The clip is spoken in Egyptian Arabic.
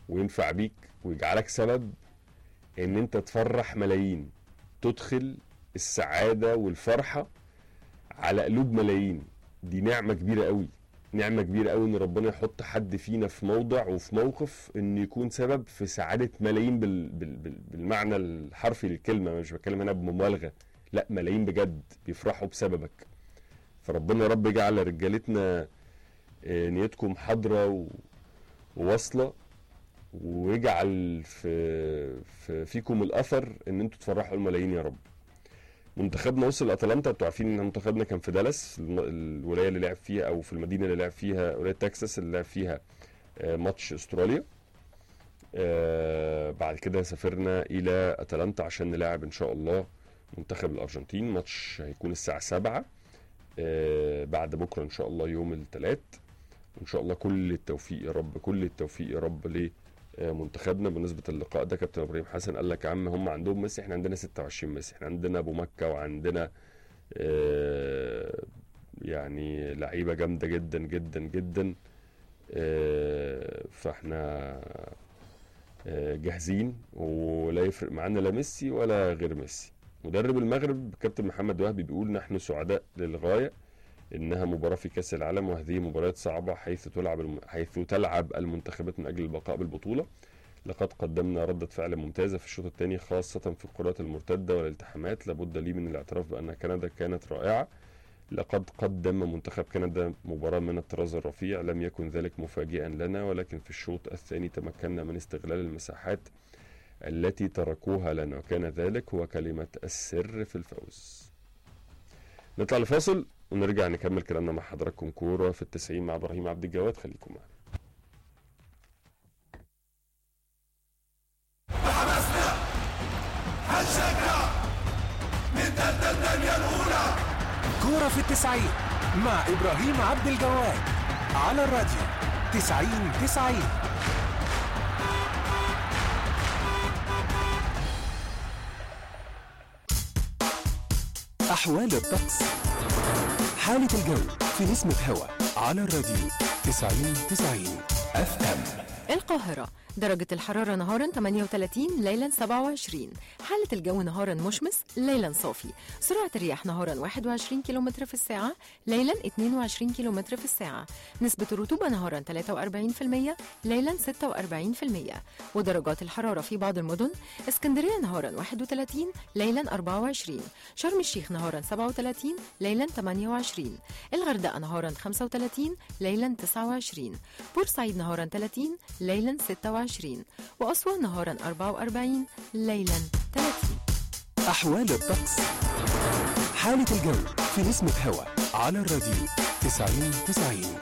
وينفع بيك ويجعلك سبب ان انت تفرح ملايين تدخل السعادة والفرحة على قلوب ملايين دي نعمة كبيرة قوي نعمة كبيرة قوي ان ربنا يحط حد فينا في موضع وفي موقف ان يكون سبب في سعادة ملايين بال... بال... بال... بالمعنى الحرفي للكلمة مش بتكلم هنا بمبالغة لا ملايين بجد بيفرحوا بسببك فربنا يا رب يجعل رجالتنا آه، نيتكم حاضرة و... وواصلة ويجعل في... في فيكم الاثر ان انتوا تفرحوا الملايين يا رب منتخبنا وصل اتلانتا انتوا عارفين ان منتخبنا كان في دالاس الم- الولايه اللي لعب فيها او في المدينه اللي لعب فيها ولايه تكساس اللي لعب فيها آه، ماتش استراليا آه، بعد كده سافرنا الى اتلانتا عشان نلاعب ان شاء الله منتخب الارجنتين ماتش هيكون الساعه 7 آه، بعد بكره ان شاء الله يوم الثلاث وان شاء الله كل التوفيق يا رب كل التوفيق يا رب ل آه، منتخبنا بالنسبه للقاء ده كابتن ابراهيم حسن قال لك يا عم هم عندهم ميسي احنا عندنا 26 ميسي احنا عندنا ابو مكه وعندنا آه، يعني لعيبه جامده جدا جدا جدا آه، فاحنا آه، جاهزين ولا يفرق معانا لا ميسي ولا غير ميسي مدرب المغرب كابتن محمد وهبي بيقول نحن سعداء للغايه انها مباراه في كاس العالم وهذه مباريات صعبه حيث تلعب الم... حيث تلعب المنتخبات من اجل البقاء بالبطوله لقد قدمنا ردة فعل ممتازة في الشوط الثاني خاصة في الكرات المرتدة والالتحامات لابد لي من الاعتراف بأن كندا كانت رائعة لقد قدم منتخب كندا مباراة من الطراز الرفيع لم يكن ذلك مفاجئا لنا ولكن في الشوط الثاني تمكنا من استغلال المساحات التي تركوها لنا وكان ذلك هو كلمة السر في الفوز نطلع لفاصل ونرجع نكمل كلامنا مع حضراتكم كورة في التسعين مع إبراهيم عبد الجواد خليكم معنا كورة في التسعين مع إبراهيم عبد الجواد على الراديو تسعين تسعين أحوال الطقس حالة الجو في نسمة هوا على الراديو تسعين تسعين اف ام القاهرة درجة الحرارة نهارا 38 ليلا 27 حالة الجو نهارا مشمس ليلا صافي سرعة الرياح نهارا 21 كم في الساعة ليلا 22 كم في الساعة نسبة الرطوبة نهارا 43% ليلا 46% ودرجات الحرارة في بعض المدن اسكندرية نهارا 31 ليلا 24 شرم الشيخ نهارا 37 ليلا 28 الغردقة نهارا 35 ليلا 29 بورسعيد نهارا 30 ليلا 26 وأسوان نهارا 44 ليلا 30 أحوال الطقس حالة الجو في نسمة هوا على الراديو تسعين تسعين